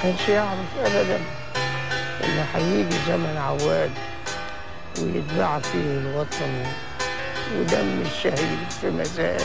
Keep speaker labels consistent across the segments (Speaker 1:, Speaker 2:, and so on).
Speaker 1: كانش يعرف ابدا ان هيجي زمن عواد ويتباع فيه الوطن ودم الشهيد في مزاد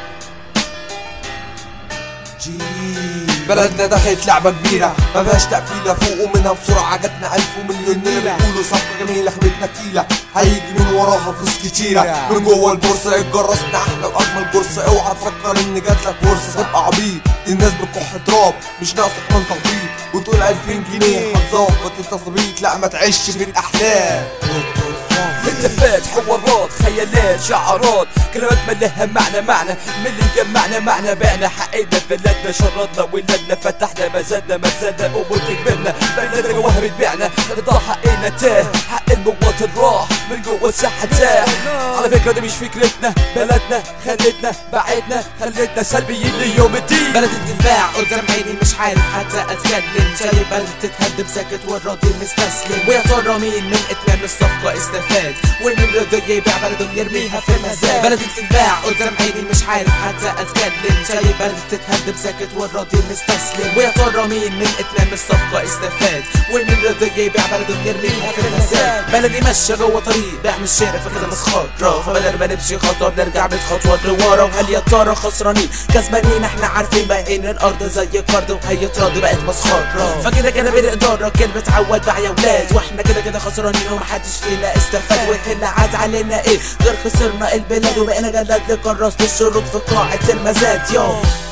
Speaker 2: بلدنا دخلت لعبة كبيرة ما فيهاش تقفيلة فوق ومنها بسرعة جاتنا ألف ومليون ليرة بيقولوا صفقة جميلة خدمتنا تقيلة هيجي من وراها فلوس كتيرة من جوه البورصة اتجرسنا احلى وأجمل بورصة اوعى تفكر إن جاتلك فرصة تبقى عبيط دي الناس بتكح تراب مش ناقصك من تخبيط وتقول 2000 جنيه هتظبط التظبيط لا ما تعيش في الأحلام
Speaker 3: هتافات حوارات خيالات شعارات كلمات ما لها معنى معنى من اللي جمعنا معنى بعنا حقنا بلدنا شردنا ولادنا فتحنا مزادنا مزادنا امور تكبرنا بلدنا جواها بتبيعنا نضاع حقنا تاه حق المواطن راح من جوا الساحه تاه على فكره دي مش فكرتنا بلدنا خانتنا بعدنا خلتنا سلبيين ليوم الدين
Speaker 2: بلد تتباع قدام عيني مش عارف حتى اتكلم شايف بلد تتهدم ساكت والراضي مستسلم ويا ترى مين من اتمام الصفقه استفاد والمين رضي يبيع بلده يرميها في مزاد بلد تتباع قدام عيني مش عارف حتى اتكلم شايف بلد تتهدم ساكت والراضي مستسلم ويا ترى مين من اتمام الصفقه استفاد والمين رضي يبيع بلده يرميها في مزاد بلدي ماشيه جوه طريق بيع مش شارع فكده مسخره فبدل ما نمشي خطوه بنرجع بيت خطوه لورا وهل يا ترى خسرانين كسبانين احنا عارفين باقيين الارض زي قرض وهي تراضي بقت مسخره فكده كده بالاداره كلمه عواد بقى يا ولاد واحنا كده كده خسرانين ومحدش فينا استفاد واللي عاد علينا ايه غير خسرنا البلاد وبقينا جلاد لكراسة الشروط في قاعة المزاد يو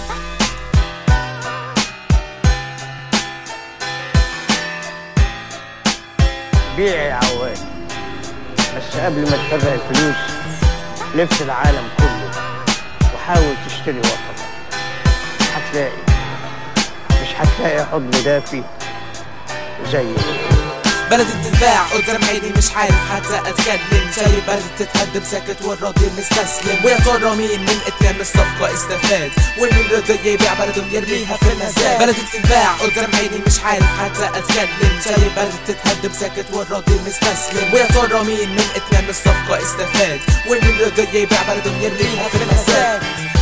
Speaker 1: بيع يا عواد بس قبل ما تتابع الفلوس لف العالم كله وحاول تشتري وطنك هتلاقي مش هتلاقي حضن دافي زي
Speaker 2: بلد تتباع قدام عيني مش عارف حتى اتكلم شايف بلد تتهدم ساكت والراضي مستسلم ويا ترى مين من اتمام الصفقة استفاد والمين رضي يبيع بلده يرميها في المزاد بلد تتباع قدام عيني مش عارف حتى اتكلم شايف بلد تتهدم ساكت والراضي مستسلم ويا ترى مين من اتمام الصفقة استفاد والمين رضي يبيع بلده يرميها في المزاد